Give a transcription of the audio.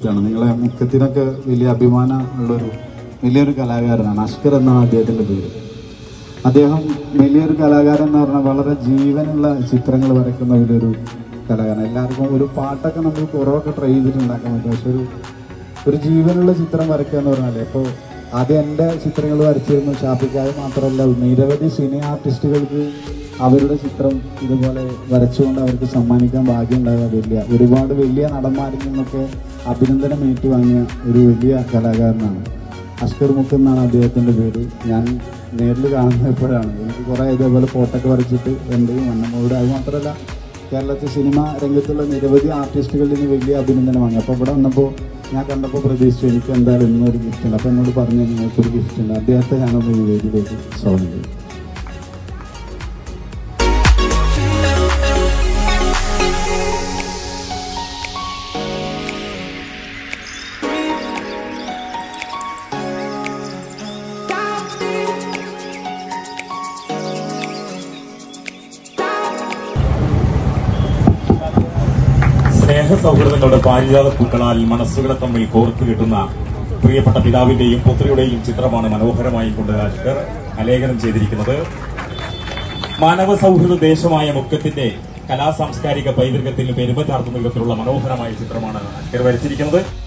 ഇഷ്ടമാണ് നിങ്ങളെ മുഖത്തിനൊക്കെ വലിയ അഭിമാനം ഉള്ളൊരു വലിയൊരു കലാകാരനാണ് അഷ്കർ എന്നാണ് അദ്ദേഹത്തിന്റെ പേര് അദ്ദേഹം വലിയൊരു കലാകാരൻ എന്ന് പറഞ്ഞാൽ വളരെ ജീവനുള്ള ചിത്രങ്ങൾ വരയ്ക്കുന്ന വലിയൊരു കലാകാരൻ എല്ലാവർക്കും ഒരു പാട്ടൊക്കെ നമുക്ക് കുറവൊക്കെ ട്രൈ ചെയ്തിട്ടുണ്ടാക്കാൻ പറ്റും പക്ഷെ ഒരു ഒരു ജീവനുള്ള ചിത്രം വരയ്ക്കുക എന്ന് പറഞ്ഞാൽ ഇപ്പോൾ ആദ്യം എൻ്റെ ചിത്രങ്ങൾ വരച്ചിരുന്നു ഷാഫിക്കായ മാത്രമല്ല നിരവധി സിനി ആർട്ടിസ്റ്റുകൾക്ക് അവരുടെ ചിത്രം ഇതുപോലെ വരച്ചുകൊണ്ട് അവർക്ക് സമ്മാനിക്കാൻ ഭാഗ്യം ഉണ്ടാകുക വലിയ ഒരുപാട് വലിയ നടന്മാരിൽ നിന്നൊക്കെ അഭിനന്ദനം ഏറ്റുവാങ്ങിയ ഒരു വലിയ കലാകാരനാണ് അഷ്കർ മുക്ക് എന്നാണ് അദ്ദേഹത്തിൻ്റെ പേര് ഞാൻ നേരിൽ കാണുന്നത് എപ്പോഴാണ് എനിക്ക് കുറേ ഇതേപോലെ ഫോട്ടോയൊക്കെ വരച്ചിട്ട് എൻ്റെയും വന്നമ്മോട് അത് മാത്രമല്ല കേരളത്തിൽ സിനിമ രംഗത്തുള്ള നിരവധി ആർട്ടിസ്റ്റുകളിൽ നിന്ന് വലിയ അഭിനന്ദനം വാങ്ങി അപ്പോൾ ഇവിടെ വന്നപ്പോൾ ഞാൻ കണ്ടപ്പോൾ പ്രതീക്ഷിച്ചു എനിക്ക് എന്തായാലും ഇന്നൊരു ഗിഫ്റ്റ് ഉണ്ട് അപ്പോൾ എന്നോട് പറഞ്ഞു നിങ്ങൾക്കൊരു ഗിഫ്റ്റ് ഉണ്ട് അദ്ദേഹത്തെ ഞാനൊന്ന് ഈ വേദിയിലേക്ക് സ്വാഗതം ചെയ്തു സ്നേഹ സൗഹൃദങ്ങളുടെ പാരിജാത പൂക്കളാൽ മനസ്സുകളെ തമ്മിൽ കോർത്തു കിട്ടുന്ന പ്രിയപ്പെട്ട പിതാവിന്റെയും പുത്രിയുടെയും ചിത്രമാണ് മനോഹരമായി കൊണ്ട് അഷ്കർ ആലേഖനം ചെയ്തിരിക്കുന്നത് മാനവ സൗഹൃദ ദേശമായ മുക്കത്തിന്റെ കലാ സാംസ്കാരിക പൈതൃകത്തിന് പെരുമ ചാർത്തുന്ന വിധത്തിലുള്ള മനോഹരമായ ചിത്രമാണ് അഷ്കർ വരച്ചിരിക്കുന്നത്